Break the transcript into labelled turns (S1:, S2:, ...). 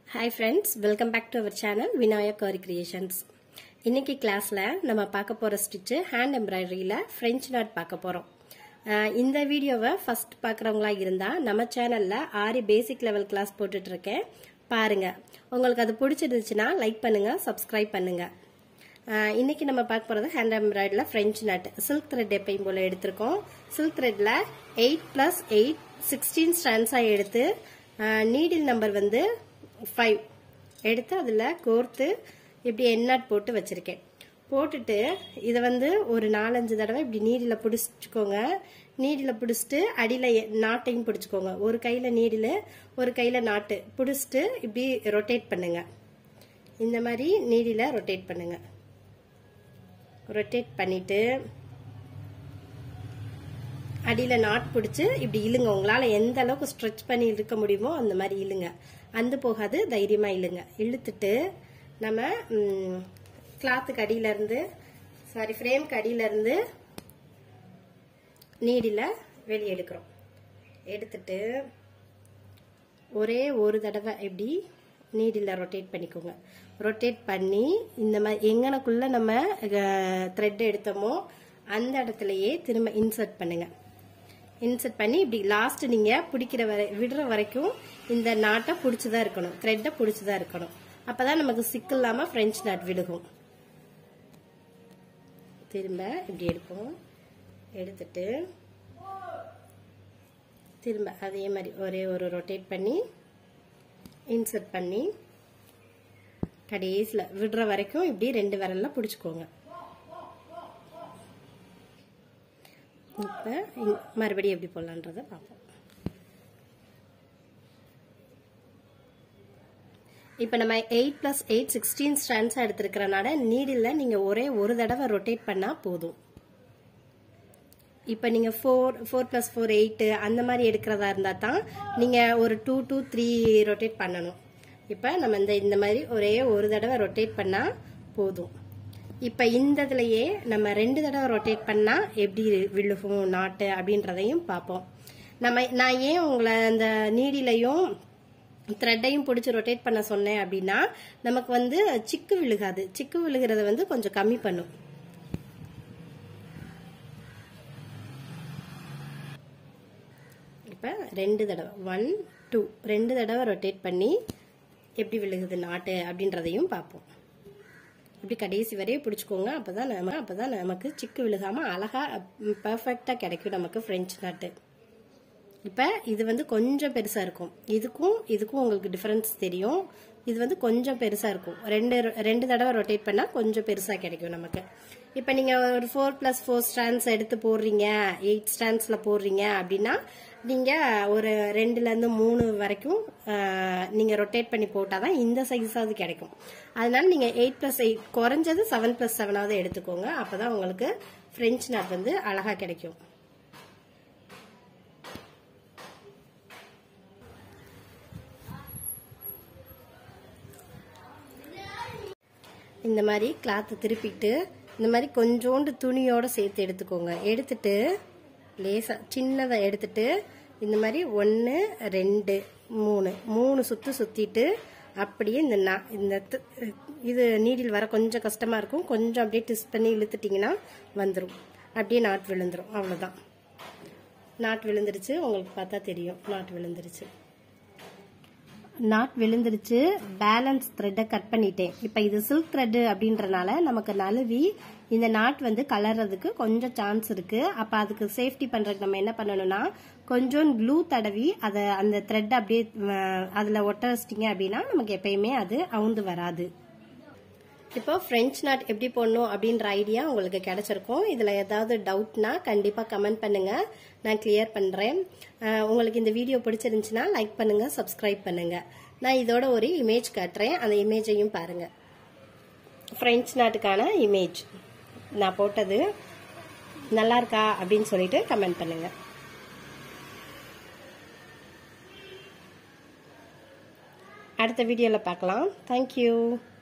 S1: hi friends welcome back to our channel Vinayak Kari creations இன்னைக்கு கிளாஸில் நம்ம பார்க்க போகிற ஸ்டிச்சு ஹேண்ட் எம்ப்ராய்டரியில் ஃப்ரெஞ்ச் நாட் பார்க்க போகிறோம் இந்த வீடியோவை ஃபர்ஸ்ட் பார்க்குறவங்களா இருந்தால் நம்ம சேனலில் ஆறு பேசிக் லெவல் கிளாஸ் போட்டுட்டு இருக்கேன் பாருங்க உங்களுக்கு அது பிடிச்சிருந்துச்சுன்னா லைக் பண்ணுங்க சப்ஸ்கிரைப் பண்ணுங்க ஆஹ் இன்னைக்கு நம்ம பார்க்க போகிறது ஹேண்ட் எம்ப்ராய்டரியில் ஃப்ரெஞ்ச் நட் சில்க் த்ரெட் எப்பயும் போல் எடுத்திருக்கோம் சில்க் த்ரெட்டில் எயிட் ப்ளஸ் எயிட் சிக்ஸ்டீன் ஸ்டாண்ட்ஸாக எடுத்து நீடில் நம்பர் வந்து ஃபைவ் எடுத்து அதில் கோர்த்து இப்படி எண்ணாட் போட்டு வச்சுருக்கேன் போட்டுட்டு இதை வந்து ஒரு நாலஞ்சு தடவை இப்படி நீடில் பிடிச்சிக்கோங்க நீடில் பிடிச்சிட்டு அடியில் நாட்டையும் பிடிச்சிக்கோங்க ஒரு கையில் நீடில் ஒரு கையில் நாட்டு பிடிச்சிட்டு இப்படி ரொட்டேட் பண்ணுங்க இந்த மாதிரி நீடில் ரொட்டேட் பண்ணுங்க ரொட்டேட் பண்ணிட்டு அடியில் நாட் பிடிச்சி இப்படி இழுங்க உங்களால் எந்த அளவுக்கு ஸ்ட்ரெச் பண்ணி இழுக்க முடியுமோ அந்த மாதிரி இழுங்க அந்து போகாது தைரியமாக இழுங்க இழுத்துட்டு நம்ம கிளாத்துக்கு அடியிலேருந்து சாரி ஃப்ரேம்க்கு அடியிலேருந்து நீடில் வெளியே எடுக்கிறோம் எடுத்துட்டு ஒரே ஒரு தடவை இப்படி நீடில் ரொட்டேட் பண்ணிக்கோங்க ரொட்டேட் பண்ணி இந்த மாதிரி எங்கனக்குள்ள நம்ம த்ரெட் எடுத்தோமோ அந்த இடத்துலயே திரும்ப இன்சர்ட் பண்ணுங்க இன்சர்ட் பண்ணி இப்படி லாஸ்ட் நீங்க பிடிக்கிற வரை விடுற வரைக்கும் இந்த நாட்டை பிடிச்சதா இருக்கணும் த்ரெட்டை பிடிச்சதா இருக்கணும் அப்பதான் நமக்கு சிக்கு இல்லாம பிரெஞ்சு நாட் விழுகும் திரும்ப இப்படி எடுப்போம் எடுத்துட்டு திரும்ப அதே மாதிரி ஒரே ஒரு ரொட்டேட் பண்ணி இன்சர்ட் பண்ணி கடைசியில் விடுற வரைக்கும் இப்படி ரெண்டு விரல்ல பிடிச்சிக்கோங்க இப்போ மறுபடியும் எப்படி போடலான்றதை பார்ப்போம் இப்போ நம்ம எயிட் ப்ளஸ் எயிட் சிக்ஸ்டீன் ஸ்டாண்ட்ஸாக எடுத்துருக்கிறனால நீடில் நீங்கள் ஒரே ஒரு தடவை ரொட்டேட் பண்ணால் போதும் இப்போ நீங்கள் four four plus four eight அந்த மாதிரி எடுக்கிறதா இருந்தால் தான் நீங்கள் ஒரு டூ டூ த்ரீ ரொட்டேட் பண்ணணும் இப்போ நம்ம இந்த இந்த மாதிரி ஒரே ஒரு தடவை ரொட்டேட் பண்ணால் போதும் இப்போ இந்த இதுலையே நம்ம ரெண்டு தடவை ரொட்டேட் பண்ணால் எப்படி விழுகும் நாட்டு அப்படின்றதையும் பார்ப்போம் நம்ம நான் ஏன் உங்களை அந்த நீடிலையும் த்ரெட்டையும் பிடிச்சி ரொட்டேட் பண்ண சொன்னேன் அப்படின்னா நமக்கு வந்து சிக்கு விழுகாது சிக்கு விழுகிறத வந்து கொஞ்சம் கம்மி பண்ணும் இப்போ ரெண்டு தடவை ஒன் டூ ரெண்டு தடவை ரொட்டேட் பண்ணி எப்படி விழுகுது நாட்டு அப்படின்றதையும் பார்ப்போம் இப்படி கடைசி வரையும் பிடிச்சிக்கோங்க அப்போதான் நம்ம அப்போதான் நமக்கு சிக்கு விழுகாம அழகா பர்ஃபெக்டா கிடைக்கும் நமக்கு ஃப்ரெஞ்ச் நாட்டு இப்போ இது வந்து கொஞ்சம் பெருசா இருக்கும் இதுக்கும் இதுக்கும் உங்களுக்கு டிஃபரன்ஸ் தெரியும் இது வந்து கொஞ்சம் பெருசா இருக்கும் ரெண்டு ரெண்டு தடவை ரொட்டேட் பண்ணா கொஞ்சம் பெருசா கிடைக்கும் நமக்கு இப்போ நீங்க ஒரு ஃபோர் பிளஸ் ஃபோர் ஸ்டாண்ட்ஸ் எடுத்து போடுறீங்க எயிட் ஸ்டாண்ட்ஸ்ல போடுறீங்க அப்படின்னா நீங்க ஒரு ரெண்டுல இருந்து மூணு வரைக்கும் நீங்க ரொட்டேட் பண்ணி போட்டாதான் இந்த சைஸாவது கிடைக்கும் அதனால நீங்க எயிட் பிளஸ் எயிட் குறைஞ்சது செவன் பிளஸ் செவனாவது எடுத்துக்கோங்க அப்பதான் உங்களுக்கு பிரெஞ்ச் நாட் வந்து அழகா கிடைக்கும் இந்த மாதிரி கிளாத்தை திருப்பிட்டு இந்த மாதிரி கொஞ்சோண்டு துணியோட சேர்த்து எடுத்துக்கோங்க எடுத்துட்டு லேசாக சின்னதாக எடுத்துட்டு இந்த மாதிரி ஒன்று ரெண்டு மூணு மூணு சுற்று சுற்றிட்டு அப்படியே இந்த நா இந்த இது நீடில் வர கொஞ்சம் கஷ்டமாக இருக்கும் கொஞ்சம் அப்படியே டிஸ்ட் பண்ணி இழுத்துட்டிங்கன்னா வந்துடும் அப்படியே நாட் விழுந்துடும் அவ்வளோதான் நாட் விழுந்துருச்சு உங்களுக்கு பார்த்தா தெரியும் நாட் விழுந்துருச்சு நாட் விழுந்துருச்சு பேலன்ஸ் த்ரெட்டை கட் பண்ணிட்டேன் இப்போ இது சில்க் த்ரெட் அப்படின்றனால நமக்கு நழுவி இந்த நாட் வந்து கலர்றதுக்கு கொஞ்சம் சான்ஸ் இருக்கு அப்போ அதுக்கு சேஃப்டி பண்றதுக்கு நம்ம என்ன பண்ணணும்னா கொஞ்சம் க்ளூ தடவி அதை அந்த த்ரெட் அப்படியே அதில் ஒட்ட வச்சிட்டிங்க அப்படின்னா நமக்கு எப்பயுமே அது அவுந்து வராது இப்போ ஃப்ரெஞ்ச் நாட் எப்படி போடணும் அப்படின்ற ஐடியா உங்களுக்கு கிடைச்சிருக்கும் இதில் ஏதாவது டவுட்னா கண்டிப்பாக கமெண்ட் பண்ணுங்க நான் கிளியர் பண்ணுறேன் உங்களுக்கு இந்த வீடியோ பிடிச்சிருந்துச்சுன்னா லைக் பண்ணுங்க சப்ஸ்கிரைப் பண்ணுங்க நான் இதோட ஒரு இமேஜ் காட்டுறேன் அந்த இமேஜையும் பாருங்க ஃப்ரெஞ்ச் நாட்டுக்கான இமேஜ் நான் போட்டது நல்லா இருக்கா அப்படின்னு சொல்லிட்டு கமெண்ட் பண்ணுங்க அடுத்த வீடியோவில் பார்க்கலாம் தேங்க்யூ